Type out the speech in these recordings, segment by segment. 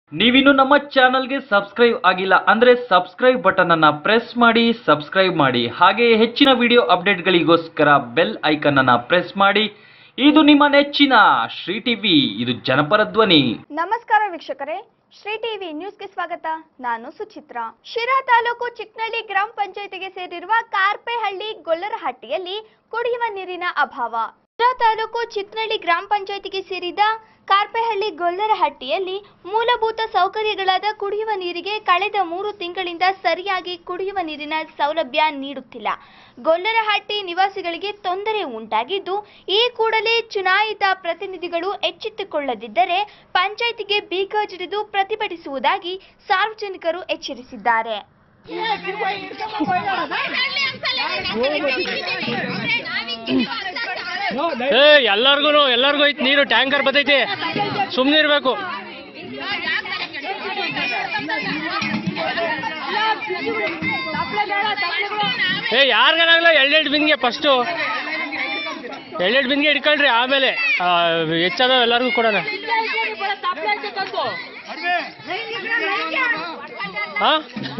ನೀವಿನ್ನು ನಮ್ಮ ಚಾನಲ್ಗೆ ಸಬ್ಸ್ಕ್ರೈಬ್ ಆಗಿಲ್ಲ ಅಂದ್ರೆ ಸಬ್ಸ್ಕ್ರೈಬ್ ಬಟನ್ ಅನ್ನ ಪ್ರೆಸ್ ಮಾಡಿ ಸಬ್ಸ್ಕ್ರೈಬ್ ಮಾಡಿ ಹಾಗೆ ಹೆಚ್ಚಿನ ವಿಡಿಯೋ ಅಪ್ಡೇಟ್ಗಳಿಗೋಸ್ಕರ ಬೆಲ್ ಐಕನ್ ಅನ್ನ ಪ್ರೆಸ್ ಮಾಡಿ ಇದು ನಿಮ್ಮ ನೆಚ್ಚಿನ ಶ್ರೀ ಟಿವಿ ಇದು ಜನಪರ ಧ್ವನಿ ನಮಸ್ಕಾರ ವೀಕ್ಷಕರೇ ಶ್ರೀ ಟಿವಿ ನ್ಯೂಸ್ಗೆ ಸ್ವಾಗತ ನಾನು ಸುಚಿತ್ರಾ ಶಿರಾ ತಾಲೂಕು ಚಿಕ್ನಳ್ಳಿ ಗ್ರಾಮ ಪಂಚಾಯತಿಗೆ ಸೇರಿರುವ ಕಾರ್ಪೆಹಳ್ಳಿ ಗೊಲ್ಲರಹಟ್ಟಿಯಲ್ಲಿ ಕುಡಿಯುವ ನೀರಿನ ಅಭಾವ ಶಿರಾ ತಾಲೂಕು ಚಿಕ್ನಳ್ಳಿ ಗ್ರಾಮ ಪಂಚಾಯತಿಗೆ ಸೇರಿದ ಕಾರ್ಪೆಹಳ್ಳಿ ಗೊಲ್ಲರಹಟ್ಟಿಯಲ್ಲಿ ಮೂಲಭೂತ ಸೌಕರ್ಯಗಳಾದ ಕುಡಿಯುವ ನೀರಿಗೆ ಕಳೆದ ಮೂರು ತಿಂಗಳಿಂದ ಸರಿಯಾಗಿ ಕುಡಿಯುವ ನೀರಿನ ಸೌಲಭ್ಯ ನೀಡುತ್ತಿಲ್ಲ ಗೊಲ್ಲರಹಟ್ಟಿ ನಿವಾಸಿಗಳಿಗೆ ತೊಂದರೆ ಉಂಟಾಗಿದ್ದು ಈ ಕೂಡಲೇ ಚುನಾಯಿತ ಪ್ರತಿನಿಧಿಗಳು ಎಚ್ಚೆತ್ತುಕೊಳ್ಳದಿದ್ದರೆ ಪಂಚಾಯಿತಿಗೆ ಬೀಗ ಜಡಿದು ಪ್ರತಿಭಟಿಸುವುದಾಗಿ ಸಾರ್ವಜನಿಕರು ಎಚ್ಚರಿಸಿದ್ದಾರೆ ಏ ಎಲ್ಲಾರ್ಗು ಎಲ್ಲಾರ್ಗು ಐತಿ ನೀರು ಟ್ಯಾಂಕರ್ ಬರ್ತೈತಿ ಸುಮ್ಮನೆ ಇರ್ಬೇಕು ಏ ಯಾರಿಗಾಗಲ್ಲ ಎರಡೆರಡು ಬಿನ್ಗೆ ಫಸ್ಟು ಎರಡೆರಡು ಬಿನ್ಗೆ ಇಟ್ಕೊಳ್ರಿ ಆಮೇಲೆ ಆ, ಹೆಚ್ಚಾದವು ಎಲ್ಲರಿಗೂ ಕೊಡೋಣ ಹಾ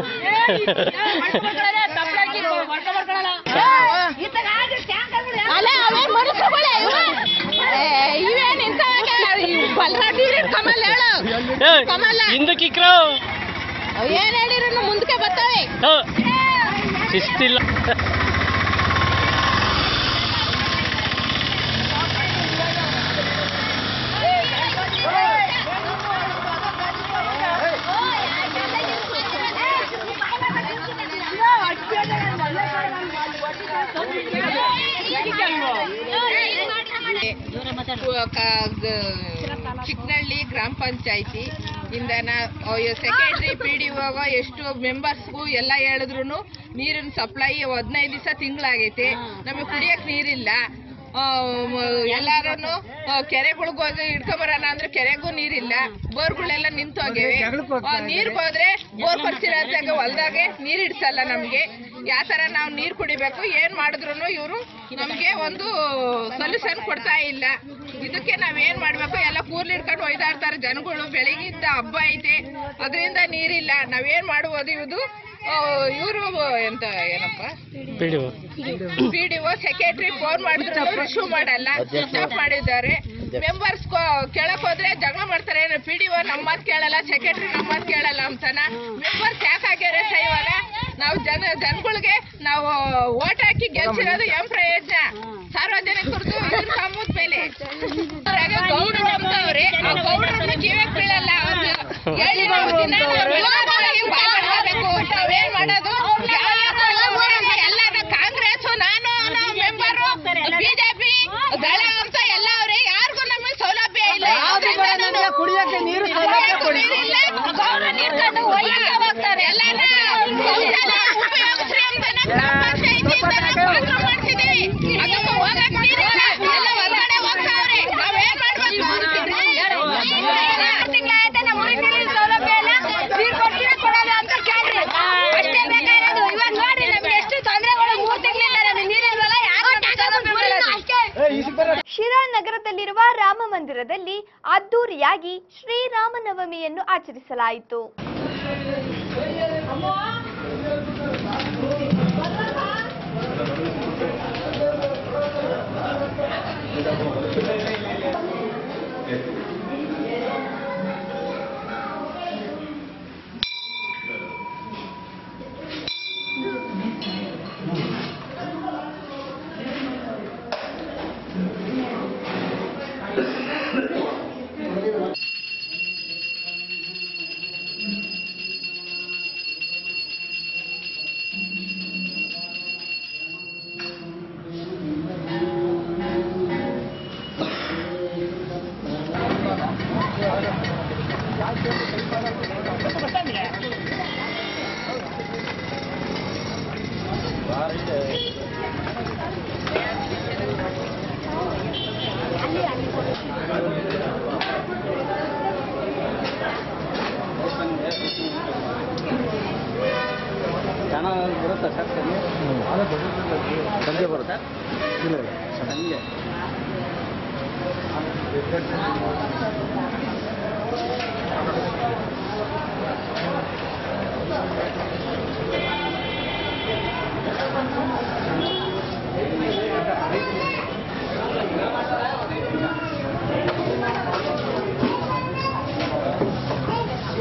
ಅಲ್ಲ ಅವೇ ಮನುಷ್ಯಗಳೇ ಇವ. ಏ, ಇವೇನ್ ಇಂಥವಕ್ಕೆ ಇವ್ ಬಲ್ರಾಟಿ ಇವ್ರೇನ್ ಕಮಲ್ ಹೇಳು ಏ ಕಮಲ. ಹಿಂದಕ್ಕೆ ಇಕ್ರೋ ಅವ್ ಏನ್ ಹೇಳಿದ್ರು ಮುಂದಕ್ಕೆ ಬರ್ತಾವೆ ಹಾ. ಶಿಸ್ತಿಲ್ಲ ಚಿಕ್ಕನಹಳ್ಳಿ ಗ್ರಾಮ ಪಂಚಾಯತಿ ಇಂದನ ಸೆಕ್ರೆಟರಿ ಪಿ ಡಿ ಒಗ ಎಷ್ಟು ಮೆಂಬರ್ಸ್ಗೂ ಎಲ್ಲ ಹೇಳಿದ್ರು ನೀರಿನ ಸಪ್ಲೈ ಹದಿನೈದು ದಿವಸ ತಿಂಗಳಾಗೈತೆ ನಮಗೆ ಕುಡಿಯಕ್ ನೀರಿಲ್ಲ ಎಲ್ಲಾರು ಕೆರೆಗಳಿಗೆ ಹೋಗಿ ಇಟ್ಕೊಂಬರೋಣ ಅಂದ್ರೆ ಕೆರೆಗೂ ನೀರಿಲ್ಲ ಬೋರ್ಗಳೆಲ್ಲ ನಿಂತು ಹೋಗಿವೆ ನೀರ್ ಹೋದ್ರೆ ಬೋರ್ ಕೊಡ್ಸಿರೋದಾಗ ಹೊಲ್ದಾಗೆ ನೀರ್ ಇಡ್ಸಲ್ಲ ನಮ್ಗೆ ಯಾವ ತರ ನಾವು ನೀರ್ ಕುಡಿಬೇಕು ಏನ್ ಮಾಡಿದ್ರು ಇವರು ನಮ್ಗೆ ಒಂದು ಸೊಲ್ಯೂಷನ್ ಕೊಡ್ತಾ ಇಲ್ಲ ಇದಕ್ಕೆ ನಾವ್ ಏನ್ ಮಾಡ್ಬೇಕು ಎಲ್ಲ ಕೂರ್ಲಿ ಇಟ್ಕೊಂಡು ಒಯ್ದಾಡ್ತಾರೆ ಜನಗಳು ಬೆಳಿಗ್ಗಿಂದ ಹಬ್ಬ ಐತೆ ಅದರಿಂದ ನೀರಿಲ್ಲ ನಾವೇನ್ ಮಾಡುವುದು ಇದು ಇವರು ಎಂತ ಏನಪ್ಪ ಬಿಡಿ P D O secretary phone ಮಾಡಿದ್ರು ರಿಸೀವ್ ಮಾಡಲ್ಲ ಸ್ವಿಚ್ ಆಫ್ ಮಾಡಿದ್ದಾರೆ ಮೆಂಬರ್ಸ್ ಕೇಳಕ್ ಹೋದ್ರೆ ಜಗಳ ಮಾಡ್ತಾರೆ ಪಿ ಡಿ ಒ ನಮ್ಮ ಮಾತು ಕೇಳಲ್ಲ ಸೆಕ್ರೆಟರಿ ನಮ್ಮ ಮಾತು ಕೇಳಲ್ಲ ಅಂತಾನ ಮೆಂಬರ್ಸ್ ಯಾಕಾಗ್ಯಾರೆ ಇವಾಗ ನಾವು ಜನ ಜನಗಳಿಗೆ ನಾವು ಓಟ್ ಹಾಕಿ ಗೆಲ್ಸಿರೋದು ಏನ್ ಪ್ರಯೋಜನ ಸಾರ್ವಜನಿಕರದು ಇದ್ರ ಸಂಬಂಧ ಮೇಲೆ ಅದ್ರಾಗ ಗೌಡ್ರು ನಂಬ್ತಾವ್ರೆ ಆ ಗೌಡ್ರನ್ನ ಕಿವಿಯಾಗ್ ಬೀಳಲ್ಲ ಅವ್ರು ಹೇಳಿ ನಾವು ದಿನ ನಾವು ಬೆಳಗಾವಿ ಬಾಯ್ ಮಾಡ್ಕೋಬೇಕು. ನಾವೇನ್ ಮಾಡೋದು ಎಲ್ಲ ಕಾಂಗ್ರೆಸ್ ನಾನು ನಾವು ಮೆಂಬರು ಬಿಜೆಪಿ ದಳ ಅಂತ ಎಲ್ಲ ಅವ್ರೆ ಯಾರಿಗೂ ನಮಗೆ ಸೌಲಭ್ಯ ಇಲ್ಲ ಕುಡಿಯಕ್ಕೆ ನೀರು ಸೌಲಭ್ಯ ಕೊಡಿ ನೀರಿಲ್ಲ, ಗೌಡ್ರು ನೀರ್ಕೊಂಡು ಒಯ್ಯಕ್ಕೆ ಹೋಗ್ತಾರೆ. ಎಲ್ಲಾನ ಎಲ್ಲ ಉಪಯೋಗಿಸ್ರಿ ಅಂತಾನೆ ಗ್ರಾಮ ಪಂಚಾಯ್ತಿಯಿಂದನೇ ಮಾತ್ರ ಮಾಡ್ಸಿದೀವಿ. ಅದಕ್ಕೆ ಹೋಗಕ್ ನೀರಿಲ್ಲ. ಎಲ್ಲ ಹೊರ್ಗಡೆ ಹೋಗ್ತಾವ್ರೆ. ನಾವೇನ್ ಮಾಡ್ಬೇಕು? ಆರು ತಿಂಗ್ಳಾಯ್ತು ನಮ್ಮ ಊರಿಗೆ ನೀರಿನ ಸೌಲಭ್ಯ ಇಲ್ಲ. ನೀರ್ ಕೊಡ್ತೀರಾ ಕೊಡಲ್ಲ ಅಂತ ಕೇಳ್ರಿ. ಅಷ್ಟೇ ಬೇಕಾಗಿರೋದು. ಇವಾಗ ನೋಡ್ರಿ ನಮ್ಗೆ ಎಷ್ಟು ತೊಂದರೆಗಳು ಮೂರ್ ತಿಂಗಳಿಂದ ನಮ್ಗೆ ನೀರಿಲ್ವಲ್ಲ ಯಾರು ನಮ್ಗೆ ಸೌಲಭ್ಯ ಕೊಡಲ್ಲ. ಶಿರಾ ನಗರದಲ್ಲಿರುವ ರಾಮ ಮಂದಿರದಲ್ಲಿ ಅದ್ದೂರಿಯಾಗಿ ಶ್ರೀರಾಮನವಮಿಯನ್ನು ಆಚರಿಸಲಾಯಿತು ಸಂಜೆ ಬರುತ್ತಾ ಇಲ್ಲ ಇಲ್ಲ ಸಂಜೆ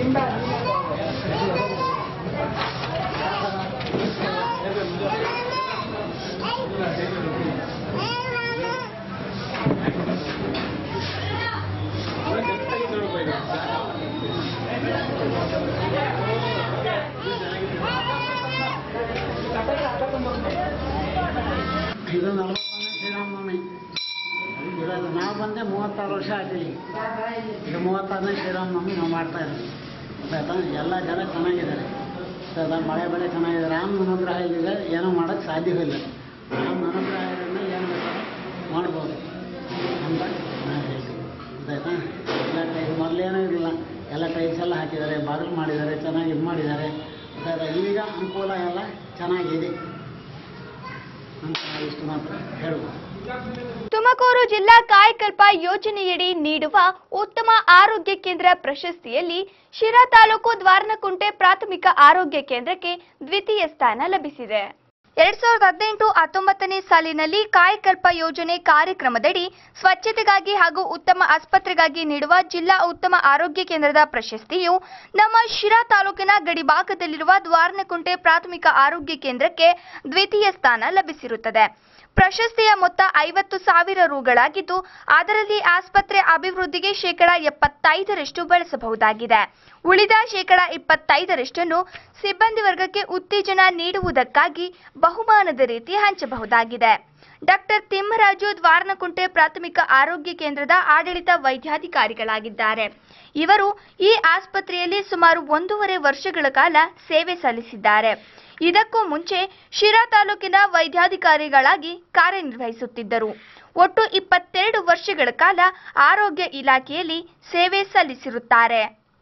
ಇದು ನಲವತ್ತನೇ ಶ್ರೀರಾಮನವಮಿ ಇವಾಗ ನಾವು ಬಂದೆ ಮೂವತ್ತಾರು ವರ್ಷ ಆಯ್ತಿಲ್ಲಿ ಈಗ ಮೂವತ್ತಾರನೇ ಶ್ರೀರಾಮನವಮಿ ನಾವು ಮಾಡ್ತಾ ಇದ್ದೀವಿ ಗೊತ್ತಾಯ್ತಾ ಎಲ್ಲ ಜನ ಚೆನ್ನಾಗಿದ್ದಾರೆ ಗೊತ್ತಾಯ್ತಾ ಮಳೆ ಬೆಳೆ ಚೆನ್ನಾಗಿದೆ ರಾಮನ ಅನುಗ್ರಹ ಇದೆ ಏನೂ ಮಾಡೋಕ್ಕೆ ಸಾಧ್ಯವಿಲ್ಲ ರಾಮನ ಅನುಗ್ರಹ ಇರೋದ್ರಿಂದ ಏನು ಬೇಕಾದ್ರೂ ಮಾಡ್ಬೋದು ಅಂತ ನಾನು ಹೇಳ್ತೀನಿ ಗೊತ್ತಾಯ್ತಾ ಎಲ್ಲ ಟೈಪ್ ಮೊದಲೇನೂ ಇರಲಿಲ್ಲ ಎಲ್ಲ ಟೈಲ್ಸ್ ಎಲ್ಲ ಹಾಕಿದ್ದಾರೆ ಬಾಗಿಲು ಮಾಡಿದ್ದಾರೆ ಚೆನ್ನಾಗಿ ಇದು ಮಾಡಿದ್ದಾರೆ ಗೊತ್ತಾಯ್ತಾ ಈಗ ಅನುಕೂಲ ಎಲ್ಲ ಚೆನ್ನಾಗಿದೆ ಅಂತ ನಾವು ಇಷ್ಟು ಮಾತ್ರ ಹೇಳ್ಬೋದು ತುಮಕೂರು ಜಿಲ್ಲಾ ಕಾಯಕಲ್ಪ ಯೋಜನೆಯಡಿ ನೀಡುವ ಉತ್ತಮ ಆರೋಗ್ಯ ಕೇಂದ್ರ ಪ್ರಶಸ್ತಿಯಲ್ಲಿ ಶಿರಾ ತಾಲೂಕು ದ್ವಾರನಕುಂಟೆ ಪ್ರಾಥಮಿಕ ಆರೋಗ್ಯ ಕೇಂದ್ರಕ್ಕೆ ದ್ವಿತೀಯ ಸ್ಥಾನ ಲಭಿಸಿದೆ ಎರಡ್ ಸಾವಿರದ ಹದಿನೆಂಟು ಹತ್ತೊಂಬತ್ತನೇ ಸಾಲಿನಲ್ಲಿ ಕಾಯಕಲ್ಪ ಯೋಜನೆ ಕಾರ್ಯಕ್ರಮದಡಿ ಸ್ವಚ್ಛತೆಗಾಗಿ ಹಾಗೂ ಉತ್ತಮ ಆಸ್ಪತ್ರೆಗಾಗಿ ನೀಡುವ ಜಿಲ್ಲಾ ಉತ್ತಮ ಆರೋಗ್ಯ ಕೇಂದ್ರದ ಪ್ರಶಸ್ತಿಯು ನಮ್ಮ ಶಿರಾ ತಾಲೂಕಿನ ಗಡಿಭಾಗದಲ್ಲಿರುವ ದ್ವಾರನಕುಂಟೆ ಪ್ರಾಥಮಿಕ ಆರೋಗ್ಯ ಕೇಂದ್ರಕ್ಕೆ ದ್ವಿತೀಯ ಸ್ಥಾನ ಲಭಿಸಿರುತ್ತದೆ ಪ್ರಶಸ್ತಿಯ ಮೊತ್ತ ಐವತ್ತು ಸಾವಿರ ರುಗಳಾಗಿದ್ದು ಅದರಲ್ಲಿ ಆಸ್ಪತ್ರೆ ಅಭಿವೃದ್ಧಿಗೆ ಶೇಕಡ ಎಪ್ಪತ್ತೈದರಷ್ಟು ಬಳಸಬಹುದಾಗಿದೆ ಉಳಿದ ಶೇಕಡ ಇಪ್ಪತ್ತೈದರಷ್ಟನ್ನು ಸಿಬ್ಬಂದಿ ವರ್ಗಕ್ಕೆ ಉತ್ತೇಜನ ನೀಡುವುದಕ್ಕಾಗಿ ಬಹುಮಾನದ ರೀತಿ ಹಂಚಬಹುದಾಗಿದೆ ಡಾಕ್ಟರ್ ತಿಮ್ಮರಾಜು ದ್ವಾರನಕುಂಟೆ ಪ್ರಾಥಮಿಕ ಆರೋಗ್ಯ ಕೇಂದ್ರದ ಆಡಳಿತ ವೈದ್ಯಾಧಿಕಾರಿಗಳಾಗಿದ್ದಾರೆ ಇವರು ಈ ಆಸ್ಪತ್ರೆಯಲ್ಲಿ ಸುಮಾರು ಒಂದೂವರೆ ವರ್ಷಗಳ ಕಾಲ ಸೇವೆ ಸಲ್ಲಿಸಿದ್ದಾರೆ ಇದಕ್ಕೂ ಮುಂಚೆ ಶಿರಾ ತಾಲೂಕಿನ ವೈದ್ಯಾಧಿಕಾರಿಗಳಾಗಿ ಕಾರ್ಯನಿರ್ವಹಿಸುತ್ತಿದ್ದರು ಒಟ್ಟು ಇಪ್ಪತ್ತೆರಡು ವರ್ಷಗಳ ಕಾಲ ಆರೋಗ್ಯ ಇಲಾಖೆಯಲ್ಲಿ ಸೇವೆ ಸಲ್ಲಿಸಿರುತ್ತಾರೆ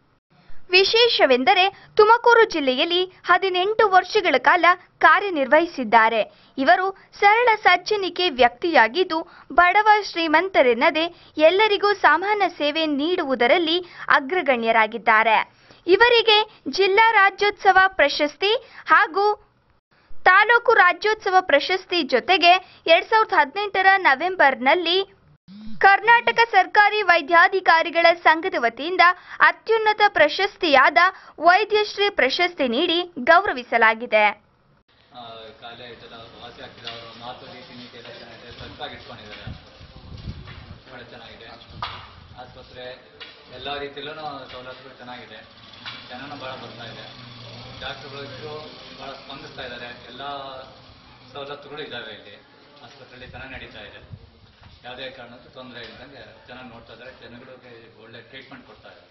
ವಿಶೇಷವೆಂದರೆ ತುಮಕೂರು ಜಿಲ್ಲೆಯಲ್ಲಿ ಹದಿನೆಂಟು ವರ್ಷಗಳ ಕಾಲ ಕಾರ್ಯನಿರ್ವಹಿಸಿದ್ದಾರೆ ಇವರು ಸರಳ ಸಜ್ಜನಿಕೆ ವ್ಯಕ್ತಿಯಾಗಿದ್ದು ಬಡವ ಶ್ರೀಮಂತರೆನ್ನದೆ ಎಲ್ಲರಿಗೂ ಸಾಮಾನ್ಯ ಸೇವೆ ನೀಡುವುದರಲ್ಲಿ ಅಗ್ರಗಣ್ಯರಾಗಿದ್ದಾರೆ ಇವರಿಗೆ ಜಿಲ್ಲಾ ರಾಜ್ಯೋತ್ಸವ ಪ್ರಶಸ್ತಿ ಹಾಗೂ ತಾಲೂಕು ರಾಜ್ಯೋತ್ಸವ ಪ್ರಶಸ್ತಿ ಜೊತೆಗೆ ಎರಡ್ ಸಾವಿರದ ಹದಿನೆಂಟರ ನವೆಂಬರ್ನಲ್ಲಿ ಕರ್ನಾಟಕ ಸರ್ಕಾರಿ ವೈದ್ಯಾಧಿಕಾರಿಗಳ ಸಂಘದ ವತಿಯಿಂದ ಅತ್ಯುನ್ನತ ಪ್ರಶಸ್ತಿಯಾದ ವೈದ್ಯಶ್ರೀ ಪ್ರಶಸ್ತಿ ನೀಡಿ ಗೌರವಿಸಲಾಗಿದೆ ಕಾಲೇ ಇದೆಲ್ಲ ವಾಸಿ ಆಗ್ತಿದೆ ಅವರು ಮಾತು ರೀತಿ ನೀತಿ ಎಲ್ಲ ಚೆನ್ನಾಗಿದೆ ಸ್ವಚ್ಛವಾಗಿ ಇಟ್ಕೊಂಡಿದ್ದಾರೆ ಭಾಳ ಚೆನ್ನಾಗಿದೆ ಆಸ್ಪತ್ರೆ ಎಲ್ಲ ರೀತಿಯಲ್ಲೂ ಸೌಲಭ್ಯಗಳು ಚೆನ್ನಾಗಿದೆ ಜನನೂ ಭಾಳ ಬರ್ತಾ ಇದೆ ಡಾಕ್ಟರ್ಗಳು ಭಾಳ ಸ್ಪಂದಿಸ್ತಾ ಇದ್ದಾರೆ ಎಲ್ಲ ಸವಲತ್ತುಗಳು ಇದ್ದಾವೆ ಇಲ್ಲಿ ಆಸ್ಪತ್ರೆಯಲ್ಲಿ ಚೆನ್ನಾಗಿ ನಡೀತಾ ಇದೆ ಯಾವುದೇ ಕಾರಣಕ್ಕೂ ತೊಂದರೆ ಇಲ್ದಂಗೆ ಚೆನ್ನಾಗಿ ನೋಡ್ತಾ ಇದ್ದಾರೆ ಜನಗಳಿಗೆ ಒಳ್ಳೆ ಟ್ರೀಟ್ಮೆಂಟ್ ಕೊಡ್ತಾ ಇದ್ದಾರೆ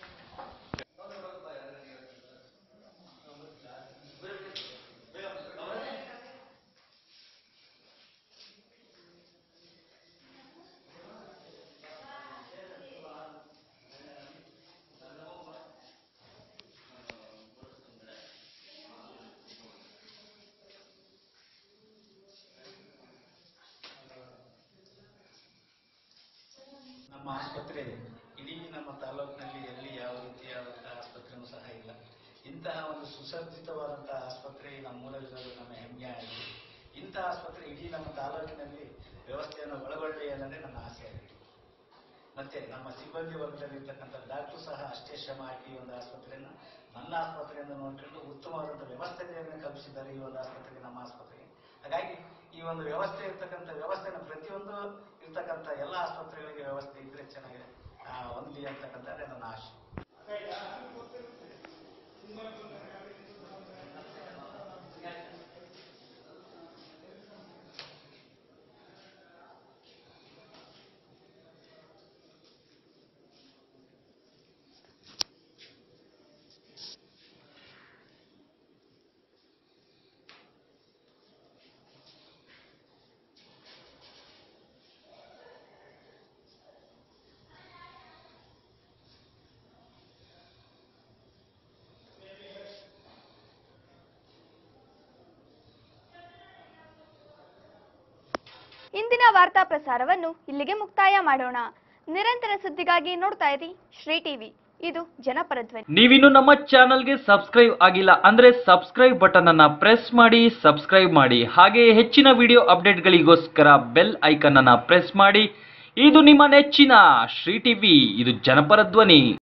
ನಮ್ಮ ಆಸ್ಪತ್ರೆ ಇಡೀ ನಮ್ಮ ತಾಲೂಕಿನಲ್ಲಿ ಎಲ್ಲಿ ಯಾವ ರೀತಿಯಾದಂತಹ ಆಸ್ಪತ್ರೆನೂ ಸಹ ಇಲ್ಲ ಇಂತಹ ಒಂದು ಸುಸಜ್ಜಿತವಾದಂತಹ ಆಸ್ಪತ್ರೆ ನಮ್ಮ ಮೂಲವಿರೋದು ನಮ್ಮ ಹೆಮ್ಮೆ ಆಗಿದೆ ಇಂತಹ ಆಸ್ಪತ್ರೆ ಇಡೀ ನಮ್ಮ ತಾಲೂಕಿನಲ್ಲಿ ವ್ಯವಸ್ಥೆಯನ್ನು ಒಳಗೊಳ್ಳಿ ಅನ್ನೋದೇ ನನ್ನ ಆಸೆ ಆಗಿದೆ ಮತ್ತೆ ನಮ್ಮ ಸಿಬ್ಬಂದಿ ವರ್ಗದಲ್ಲಿರ್ತಕ್ಕಂಥ ಡಾಕ್ಟರ್ ಸಹ ಅಷ್ಟೇ ಶ್ರಮ ಹಾಕಿ ಈ ಒಂದು ಆಸ್ಪತ್ರೆಯನ್ನು ನನ್ನ ಆಸ್ಪತ್ರೆಯನ್ನು ನೋಡಿಕೊಂಡು ಉತ್ತಮವಾದಂಥ ವ್ಯವಸ್ಥೆಯನ್ನು ಕಲ್ಪಿಸಿದ್ದಾರೆ ಈ ಒಂದು ಆಸ್ಪತ್ರೆಗೆ ನಮ್ಮ ಆಸ್ಪತ್ರೆಗೆ ಹಾಗಾಗಿ ಈ ಒಂದು ವ್ಯವಸ್ಥೆ ಇರ್ತಕ್ಕಂಥ ವ್ಯವಸ್ಥೆನ ಪ್ರತಿಯೊಂದು ಇರ್ತಕ್ಕಂಥ ಎಲ್ಲ ಆಸ್ಪತ್ರೆಗಳಿಗೆ ವ್ಯವಸ್ಥೆ ಇದ್ರೆ ಚೆನ್ನಾಗಿದೆ ಆ, ಹೊಂದಲಿ ಅಂತಕ್ಕಂಥದ್ದೇ ನನ್ನ ಆಶೆ ಇಂದಿನ ವಾರ್ತಾ ಪ್ರಸಾರವನ್ನು ಇಲ್ಲಿಗೆ ಮುಕ್ತಾಯ ಮಾಡೋಣ ನಿರಂತರ ಸುದ್ದಿಗಾಗಿ ನೋಡ್ತಾ ಇರಿ ಶ್ರೀ ಟಿವಿ ಇದು ಜನಪರ ಧ್ವನಿ ನೀವಿನ್ನು ನಮ್ಮ ಚಾನಲ್ಗೆ ಸಬ್ಸ್ಕ್ರೈಬ್ ಆಗಿಲ್ಲ ಅಂದ್ರೆ ಸಬ್ಸ್ಕ್ರೈಬ್ ಬಟನ್ ಅನ್ನ ಪ್ರೆಸ್ ಮಾಡಿ ಸಬ್ಸ್ಕ್ರೈಬ್ ಮಾಡಿ ಹಾಗೆ ಹೆಚ್ಚಿನ ವಿಡಿಯೋ ಅಪ್ಡೇಟ್ಗಳಿಗೋಸ್ಕರ ಬೆಲ್ ಐಕನ್ ಅನ್ನ ಪ್ರೆಸ್ ಮಾಡಿ ಇದು ನಿಮ್ಮ ನೆಚ್ಚಿನ ಶ್ರೀ ಟಿವಿ ಇದು ಜನಪರ ಧ್ವನಿ